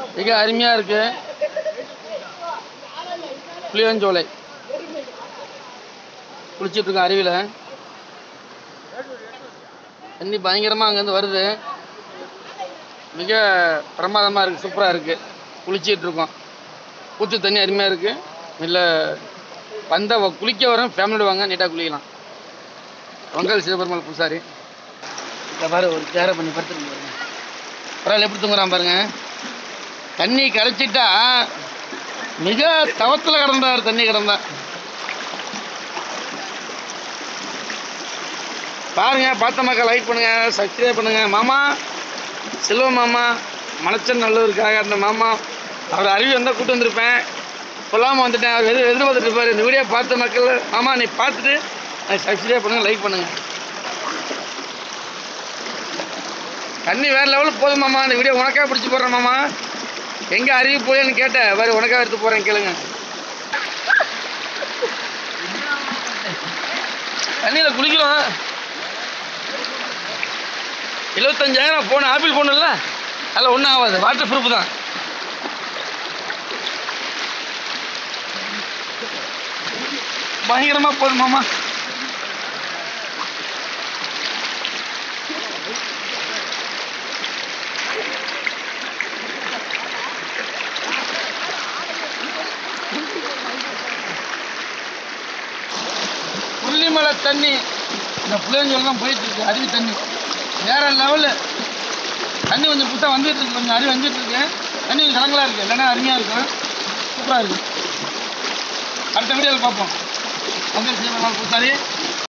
மிக அருமையாக இருக்கு புளியஞ்சோலை குளிச்சிட்டு இருக்கோம் அருவியில் தண்ணி பயங்கரமாக அங்கேருந்து வருது மிக பிரமாதமாக இருக்குது சூப்பராக இருக்குது குளிச்சிட்டு இருக்கோம் ஊற்று தண்ணி அருமையாக இருக்குது இல்லை வந்த வ- குளிக்க வரோம் ஃபேமிலியோட வாங்க நீட்டாக குளிக்கலாம் பொங்கல் சிவபெருமாள் பூசாரி இந்த பாரு ஒரு சேரை பண்ணி படுத்துருக்கு பாருங்க பரவாயில்ல எப்படி தூங்குறான் பாருங்க தண்ணி கரைச்சிட்டா மிக தவத்தில் கிடந்தார் தண்ணி கிடந்தா பாருங்க பார்த்த மக்கள் லைக் பண்ணுங்க சப்ஸ்கிரைப் பண்ணுங்க மாமா செல்வ மாமா மலைச்சல் நல்லூருக்காக அந்த மாமா அவர் அருவி வந்தால் கூட்டு வந்திருப்பேன் சொல்லாமல் வந்துட்டேன் அவர் எதிர் எதிர்பார்த்துட்டு இருப்பாரு இந்த வீடியோ பார்த்த மக்கள் மாமா நீ பார்த்துட்டு சப்ஸ்கிரைப் பண்ணுங்க லைக் பண்ணுங்க தண்ணி வேற லெவலுக்கு போதும் மாமா இந்த வீடியோ உனக்கா பிடிச்சி போடுறேன் மாமா எங்கே அருவி போயேன்னு கேட்டேன் வேறு உனக்கா எடுத்து போகிறேன் கேளுங்க தண்ணியில் குளிக்கலாம் எழுபத்தஞ்சாயிரம் ஃபோன் ஆப்பிள் ஃபோன் இல்லை அதில் ஒன்றும் ஆகாது வாட்டர் ப்ரூஃப் தான் பயங்கரமாக போதும் மாமா புள்ளிமலை தண்ணி இந்த புளியஞ்சோல் தான் போயிட்டு இருக்கு அருவி தண்ணி வேற லெவலு தண்ணி கொஞ்சம் புதுசாக வந்துட்டு இருக்கு கொஞ்சம் அருவி வந்துட்டு இருக்கு தண்ணி கொஞ்சம் கலங்கலாக இருக்கு இல்லைன்னா அருமையாக இருக்கும் சூப்பராக இருக்கு அடுத்த வீடியோவில் பார்ப்போம் பொங்கல் சீக்கிரமாக பூசாரி